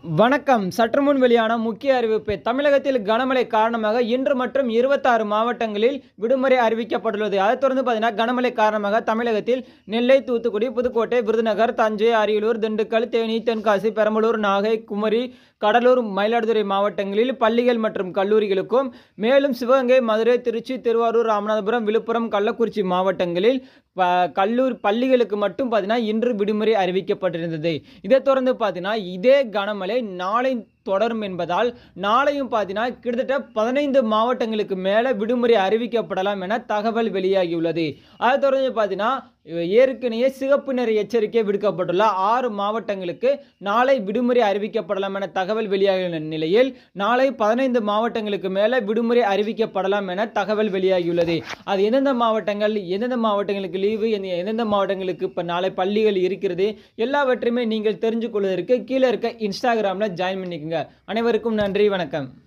வணக்கம் சற்று முன் வெளியான முக்கிய அறிவிப்பு தமிழகத்தில் கனமழை காரணமாக இன்று மற்றும் இருபத்தாறு மாவட்டங்களில் விடுமுறை அறிவிக்கப்பட்டுள்ளது அதைத் தொடர்ந்து பார்த்தீங்கன்னா கனமழை காரணமாக தமிழகத்தில் நெல்லை தூத்துக்குடி புதுக்கோட்டை விருதுநகர் தஞ்சை அரியலூர் திண்டுக்கல் தேனி தென்காசி பெரம்பலூர் நாகை குமரி கடலூர் மயிலாடுதுறை மாவட்டங்களில் பள்ளிகள் மற்றும் கல்லூரிகளுக்கும் மேலும் சிவகங்கை மதுரை திருச்சி திருவாரூர் ராமநாதபுரம் விழுப்புரம் கள்ளக்குறிச்சி மாவட்டங்களில் ப கல்லூர் பள்ளிகளுக்கு மட்டும் பார்த்தீங்கன்னா இன்று விடுமுறை அறிவிக்கப்பட்டிருந்தது இதைத் தொடர்ந்து பார்த்தீங்கன்னா இதே கனமழை நாளை தொடரும் என்பதால் நாளையும் பார்த்தீங்கன்னா கிட்டத்தட்ட பதினைந்து மாவட்டங்களுக்கு மேலே விடுமுறை அறிவிக்கப்படலாம் என தகவல் வெளியாகியுள்ளது அதைத் தொடர்ந்து பார்த்தீங்கன்னா ஏற்கனவே சிகப்பு நிற எச்சரிக்கை விடுக்கப்பட்டுள்ள ஆறு மாவட்டங்களுக்கு நாளை விடுமுறை அறிவிக்கப்படலாம் என தகவல் வெளியாகியுள்ள நிலையில் நாளை பதினைந்து மாவட்டங்களுக்கு மேலே விடுமுறை அறிவிக்கப்படலாம் என தகவல் வெளியாகியுள்ளது அது எந்தெந்த மாவட்டங்கள் எந்தெந்த மாவட்டங்களுக்கு லீவு எந்தெந்த மாவட்டங்களுக்கு இப்போ நாளை பள்ளிகள் இருக்கிறது எல்லாவற்றையுமே நீங்கள் தெரிஞ்சு கொள்வதற்கு கீழே இருக்க இன்ஸ்டாகிராமில் ஜாயின் பண்ணிக்கோங்க அனைவருக்கும் நன்றி வணக்கம்